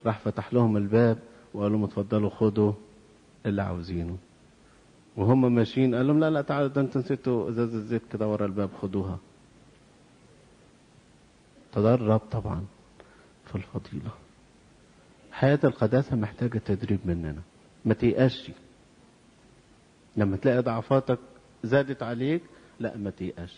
راح فتح لهم الباب وقال لهم اتفضلوا خدوا اللي عاوزينه وهم ماشيين قال لهم لا لا تعالوا ده انتوا نسيتوا ازازه زيت كده ورا الباب خدوها تدرب طبعا في الفضيله حياه القداسه محتاجه تدريب مننا ما تيأسش لما تلاقي ضعفاتك زادت عليك لا ما تيأسش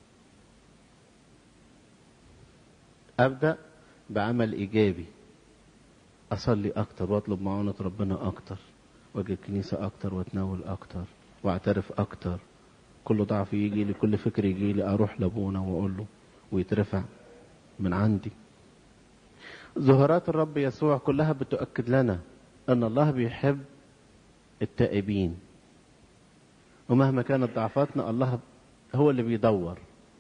ابدا بعمل ايجابي اصلي اكتر واطلب معونة ربنا اكتر واجي الكنيسة اكتر واتناول اكتر واعترف اكتر كل ضعف يجي لي كل فكر يجي لي اروح لابونا واقول له ويترفع من عندي ظهورات الرب يسوع كلها بتؤكد لنا ان الله بيحب التائبين ومهما كانت ضعفاتنا الله هو اللي بيدور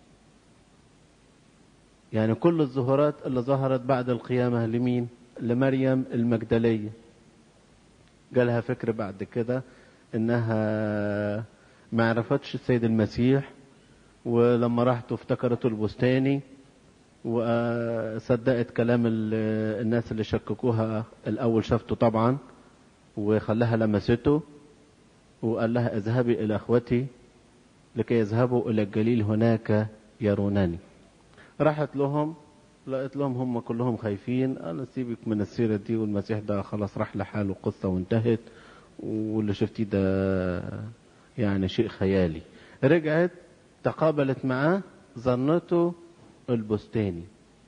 يعني كل الظهورات اللي ظهرت بعد القيامة لمين لمريم المجدلية جالها فكر بعد كده انها ما عرفتش السيد المسيح ولما راحت افتكرته البستاني وصدقت كلام الناس اللي شككوها الاول شافته طبعا وخلاها لمسته وقال لها اذهبي الى اخوتي لكي يذهبوا الى الجليل هناك يرونني راحت لهم لقيت لهم هم كلهم خايفين انا سيبك من السيره دي والمسيح ده خلاص راح لحاله قصه وانتهت واللي شفتيه ده يعني شيء خيالي رجعت تقابلت معاه ظنته البستاني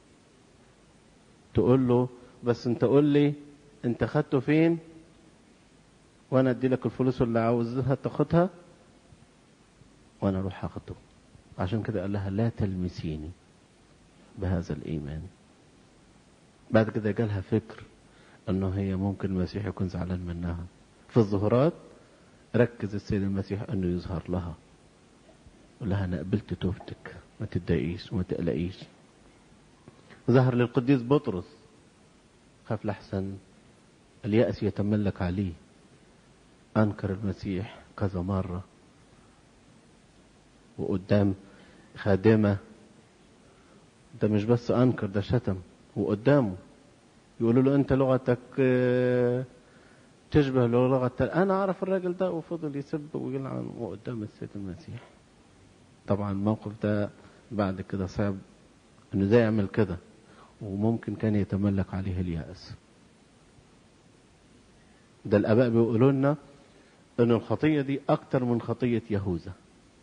تقول له بس انت قول لي انت خدته فين وانا ادي لك الفلوس اللي عاوزها تاخدها وانا اروح اخده عشان كده قال لها لا تلمسيني بهذا الايمان بعد كده جالها فكر انه هي ممكن المسيح يكون زعلان منها في الظهورات ركز السيد المسيح انه يظهر لها قال لها انا قبلت توبتك ما تتضايقيش وما تقلقيش ظهر للقديس بطرس خاف لحسن اليأس يتملك عليه أنكر المسيح كذا مرة وقدام خادمة ده مش بس أنكر ده شتم وقدامه يقولوا له أنت لغتك تشبه لغة أنا أعرف الراجل ده وفضل يسب ويلعن وقدام السيد المسيح طبعا الموقف ده بعد كده صعب انه ازاي يعمل كده وممكن كان يتملك عليه اليأس ده الاباء بيقولوا لنا ان الخطيه دي اكتر من خطيه يهوذا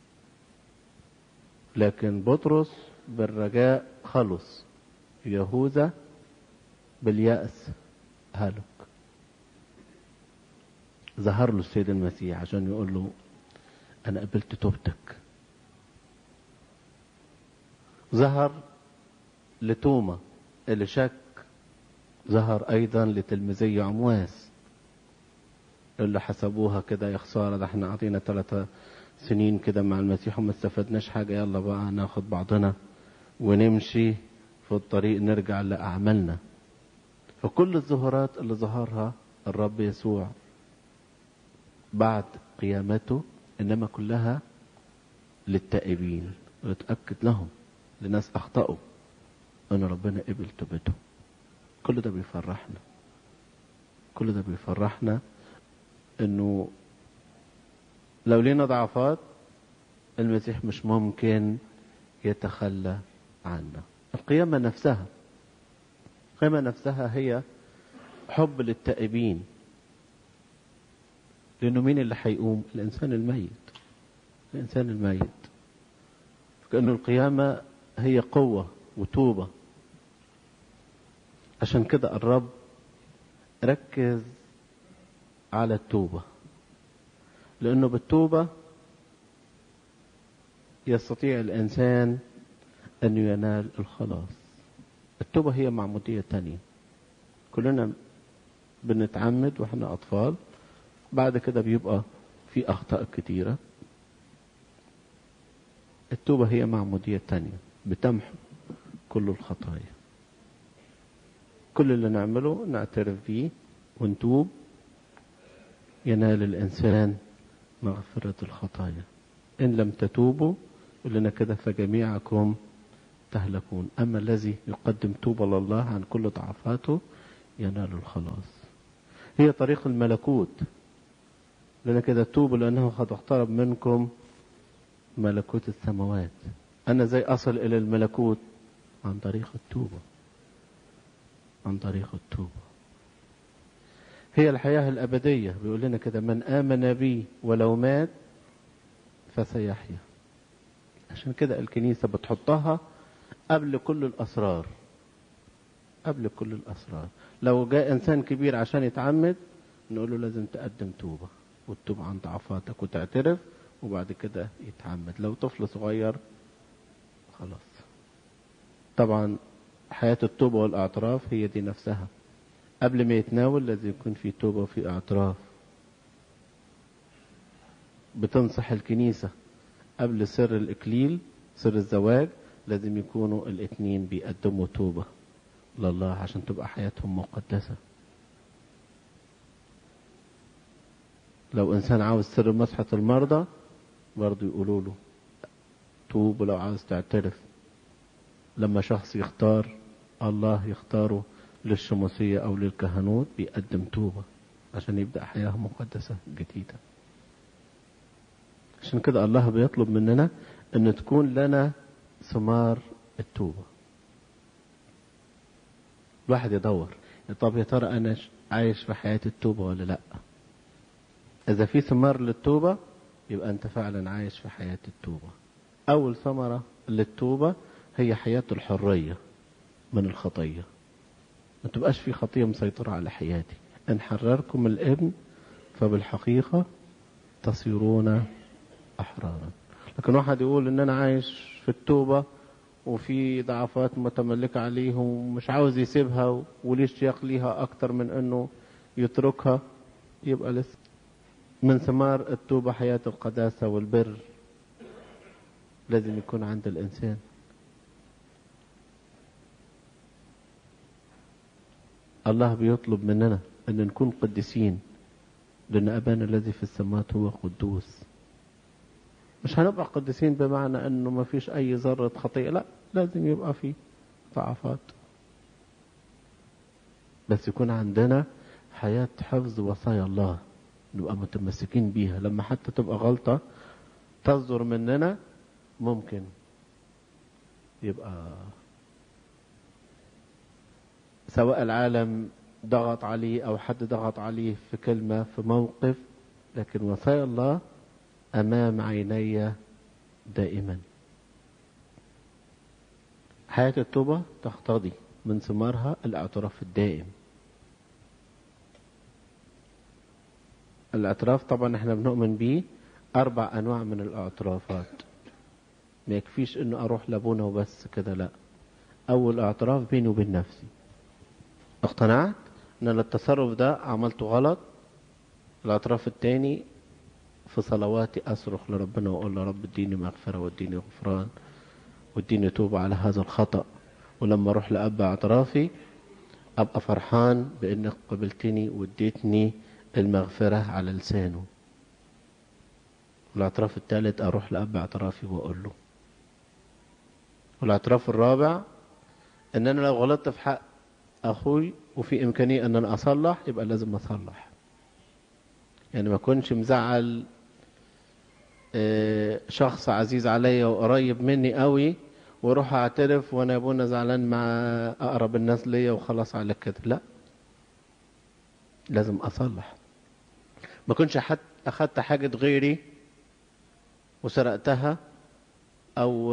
لكن بطرس بالرجاء خلص يهوذا باليأس هلك ظهر له السيد المسيح عشان يقول له انا قبلت توبتك ظهر لتوما اللي شك ظهر ايضا لتلميذي عمواس اللي حسبوها كده يا خساره ده احنا قضينا ثلاثة سنين كده مع المسيح وما استفدناش حاجه يلا بقى ناخد بعضنا ونمشي في الطريق نرجع لاعمالنا فكل الظهورات اللي ظهرها الرب يسوع بعد قيامته انما كلها للتائبين ويتاكد لهم لناس اخطأوا ان ربنا قبل توبته كل ده بيفرحنا كل ده بيفرحنا انه لو لينا ضعفات المسيح مش ممكن يتخلى عنا القيامة نفسها القيامة نفسها هي حب للتائبين لأنه مين اللي هيقوم الإنسان الميت الإنسان الميت كأنه القيامة هي قوة وتوبة عشان كده الرب ركز على التوبة لأنه بالتوبة يستطيع الإنسان أن ينال الخلاص التوبة هي معمودية تانية كلنا بنتعمد واحنا أطفال بعد كده بيبقى في أخطاء كتيرة التوبة هي معمودية تانية بتمحو كل الخطايا كل اللي نعمله نعترف بيه ونتوب ينال الإنسان مغفرة الخطايا إن لم تتوبوا لنا كده فجميعكم تهلكون أما الذي يقدم توبة لله عن كل ضعفاته ينال الخلاص هي طريق الملكوت لأن كده توبوا لأنه قد اقترب منكم ملكوت السماوات أنا زي أصل إلى الملكوت عن طريق التوبة عن طريق التوبة هي الحياة الأبدية بيقول لنا كده من آمن بي ولو مات فسيحيا عشان كده الكنيسة بتحطها قبل كل الأسرار قبل كل الأسرار لو جاء إنسان كبير عشان يتعمد نقول له لازم تقدم توبة وتتوب عن ضعفاتك وتعترف وبعد كده يتعمد لو طفل صغير خلاص طبعا حياة التوبة والاعتراف هي دي نفسها قبل ما يتناول لازم يكون في توبة وفي اعتراف بتنصح الكنيسة قبل سر الإكليل سر الزواج لازم يكونوا الاثنين بيقدموا توبة لله عشان تبقى حياتهم مقدسة لو إنسان عاوز سر مسحة المرضى برضه يقولوا له توب ولو عاوز تعترف لما شخص يختار الله يختاره للشموسية أو للكهنوت بيقدم توبة عشان يبدأ حياة مقدسة جديدة عشان كده الله بيطلب مننا أن تكون لنا ثمار التوبة الواحد يدور طب يا ترى أنا عايش في حياة التوبة ولا لأ إذا في ثمار للتوبة يبقى أنت فعلا عايش في حياة التوبة أول ثمرة للتوبة هي حياة الحرية من الخطية ما تبقاش في خطية مسيطرة على حياتي إن حرركم الابن فبالحقيقة تصيرون أحرارا لكن واحد يقول إن أنا عايش في التوبة وفي ضعفات متملكة عليه ومش عاوز يسيبها وليه اشتياق ليها أكتر من إنه يتركها يبقى لسه من ثمار التوبة حياة القداسة والبر لازم يكون عند الإنسان الله بيطلب مننا أن نكون قديسين لأن أبانا الذي في السماوات هو قدوس مش هنبقى قديسين بمعنى أنه ما فيش أي ذرة خطيئة لا لازم يبقى في ضعفات بس يكون عندنا حياة حفظ وصايا الله نبقى متمسكين بيها لما حتى تبقى غلطة تصدر مننا ممكن يبقى سواء العالم ضغط عليه أو حد ضغط عليه في كلمة في موقف لكن وصايا الله أمام عيني دائما حياة التوبة تقتضي من ثمارها الاعتراف الدائم الاعتراف طبعا احنا بنؤمن بيه أربع أنواع من الاعترافات ما يكفيش انه اروح لابونا وبس كده لا اول اعتراف بيني وبين نفسي اقتنعت ان التصرف ده عملته غلط الاعتراف التاني في صلواتي اصرخ لربنا واقول له رب اديني مغفرة واديني غفران واديني توبة على هذا الخطأ ولما اروح لأب اعترافي ابقى فرحان بانك قبلتني واديتني المغفرة على لسانه والاعتراف الثالث اروح لأب اعترافي واقول له والاعتراف الرابع ان انا لو غلطت في حق اخوي وفي امكانيه ان انا اصلح يبقى لازم اصلح يعني ما اكونش مزعل شخص عزيز عليا وقريب مني قوي واروح اعترف وانا ابونا زعلان مع اقرب الناس ليا وخلاص على كده لا لازم اصلح ما كنتش حتى اخدت حاجه غيري وسرقتها او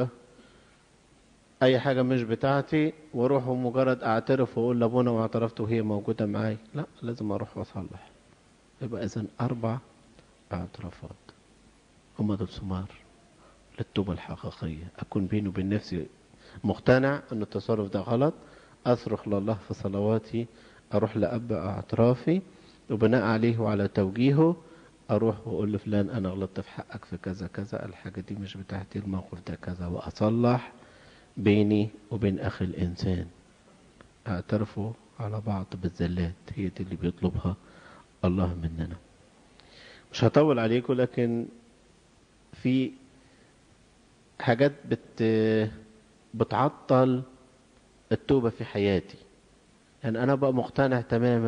اي حاجة مش بتاعتي واروح ومجرد اعترف واقول لابونا واعترفت وهي موجودة معاي لا لازم اروح واصلح يبقى اذا اربع اعترافات هم دول ثمار للتوبة الحقيقية اكون بيني وبين نفسي مقتنع ان التصرف ده غلط اصرخ لله في صلواتي اروح لاب اعترافي وبناء عليه وعلى توجيهه اروح واقول لفلان انا غلطت في حقك في كذا كذا الحاجة دي مش بتاعتي الموقف ده كذا واصلح بيني وبين أخي الإنسان اعترفوا على بعض بالزلات هي دي اللي بيطلبها الله مننا مش هطول عليكم لكن في حاجات بت بتعطل التوبة في حياتي يعني انا بقى مقتنع تماما